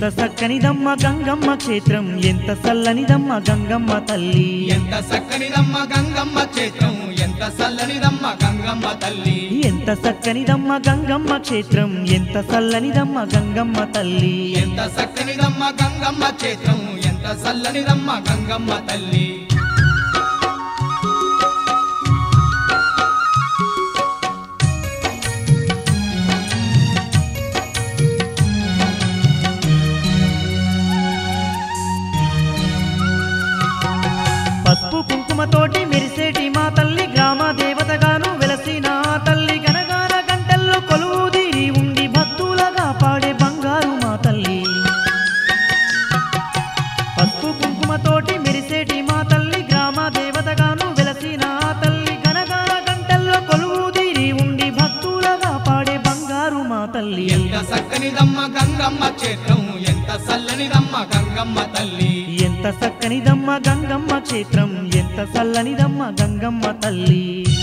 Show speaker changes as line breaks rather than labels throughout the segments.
చక్కనిదమ్మ గంగమ్మ క్షేత్రం ఎంత చల్లనిదమ్మ గంగమ్మ తల్లి
ఎంత చక్కనిదమ్మ గంగమ్మ క్షేత్రం ఎంత చల్లనిదమ్మ గంగమ్మ తల్లి
ఎంత చక్కనిదమ్మ గంగమ్మ క్షేత్రం ఎంత చల్లనిదమ్మ గంగమ్మ తల్లి
ఎంత చక్కనిదమ్మ గంగమ్మ క్షేత్రం ఎంత చల్లనిదమ్మ గంగమ్మ తల్లి
పసుపు కుంకుమతోటి మెరిసేటి మా తల్లి గ్రామ దేవతగాను వెలసిన ఆ తల్లి గనగాన గంటల్లో కొలువు తీరి ఉండి భక్తులగా పాడే బంగారు మా తల్లి పసుపు కుంకుమతోటి మెరిసేటి మా తల్లి గ్రామ దేవతగాను వెలసిన ఆ తల్లి గనగాన గంటల్లో కొలువు తీరి ఉండి భక్తులగా పాడే బంగారు మా తల్లి
ఎంత చక్కనిదమ్మ గంగమ్మ క్షేత్రం ఎంత చల్లనిదమ్మ గంగమ్మ తల్లి
ఎంత చక్కనిదమ్మ గంగమ్మ క్షేత్రం ఎంత చల్లనిదమ్మ గంగమ్మ తల్లి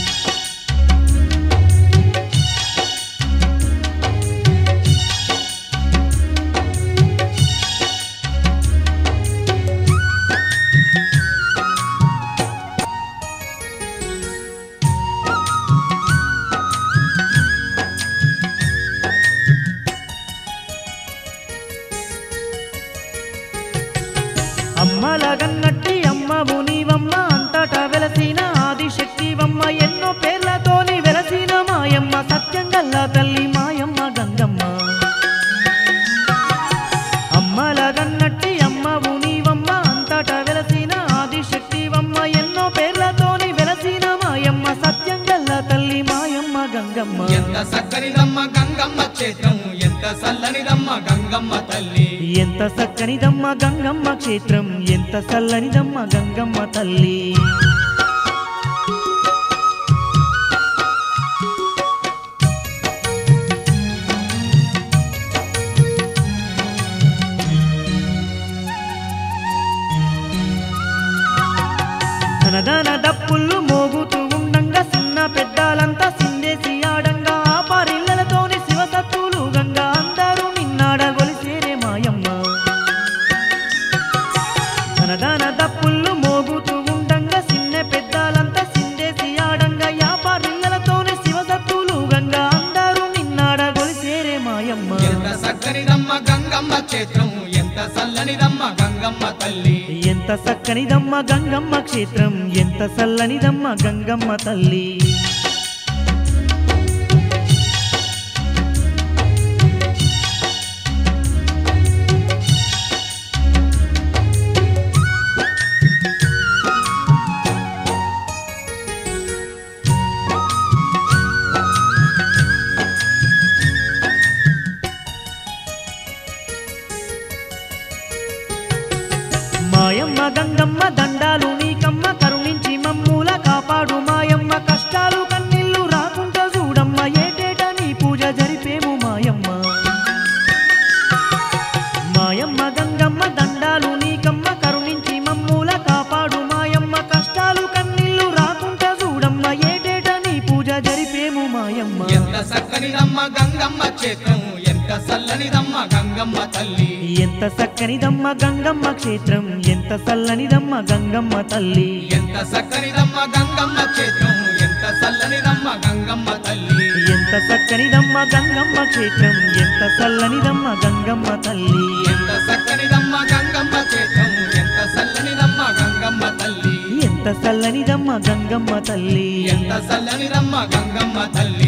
అమ్మలగన్నట్టి అమ్మవు నీవమ్మ అంతటా వెలసిన ఆదిశక్తివమ్మ ఎన్నో పేర్లతోని వెలసిన మాయమ్మ సత్యంగల్ల తల్లి మాయమ్మ గంగమ్మ అమ్మలగన్నట్టి అమ్మవు నీవమ్మ అంతటా వెలసిన ఆదిశక్తివమ్మ ఎన్నో పేర్లతోని వెలసిన మాయమ్మ సత్యంగల్ల తల్లి మాయమ్మ గంగమ్మ
ఎంత చక్కనిదమ్మ గంగమ్మ క్షేత్రం ఎంత చల్లనిదమ్మ గంగమ్మ తల్లి
ఎంత చక్కనిదమ్మ గంగమ్మ క్షేత్రం ఎంత చల్లనిదమ్మ గంగమ్మ తల్లి ధనధన దప్పుళ్ళు మోగుతూ ఉండంగా చిన్న పెద్దాలంతా సిందేసి ఆడంగా ఆ పారిల్లలతోని శివసత్తులు గంగా అందరూ నిన్నాడగొలిసేరే మాయమ్మ ధనధన దప్పుళ్ళు మోగుతూ ఉండంగా చిన్న పెద్దాలంతా సిందేసి ఆడంగా ఆ పారిల్లలతోని శివసత్తులు గంగా అందరూ నిన్నాడగొలిసేరే మాయమ్మ
ఎంత చక్కనిదమ్మ గంగమ్మ క్షేత్రం ఎంత చల్లనిదమ్మ గంగమ్మ తల్లి
ఎంత చక్కనిదమ్మ గంగమ్మ క్షేత్రం ఎంత చల్లనిదమ్మ గంగమ్మ తల్లి మాయమ్మ గంగమ్మ దండాలు నీకమ్మ కరుణించి మమ్ముల కాపాడు మాయమ్మ కష్టాలు కన్నీళ్లు రాకుండా చూడమ్మ ఏటేటా నీ పూజ జరిపేము మాయమ్మ మాయమ్మ గంగమ్మ దండాలు నీకమ్మ కరుణించి మమ్ముల కాపాడు మాయమ్మ కష్టాలు కన్నీళ్లు రాకుండా చూడమ్మ ఏటేటా నీ పూజ జరిపేము మాయమ్మ
ఎంత చక్కనిదమ్మ గంగమ్మ క్షేత్రం ఎంత చల్లనిదమ్మ గంగమ్మ తల్లి
ఎంత చక్కనిదమ్మ గంగమ్మ క్షేత్రం ఎంత చల్లనిదమ్మ గంగమ్మ తల్లి
ఎంత చక్కనిదమ్మ గంగమ్మ క్షేత్రం ఎంత చల్లనిదమ్మ గంగమ్మ తల్లి
ఎంత చక్కనిదమ్మ గంగమ్మ క్షేత్రం ఎంత చల్లనిదమ్మ గంగమ్మ తల్లి
ఎంత చక్కనిదమ్మ గంగమ్మ క్షేత్రం ఎంత చల్లనిదమ్మ గంగమ్మ తల్లి
ఎంత చల్లనిదమ్మ గంగమ్మ తల్లి
ఎంత చల్లనిదమ్మ గంగమ్మ తల్లి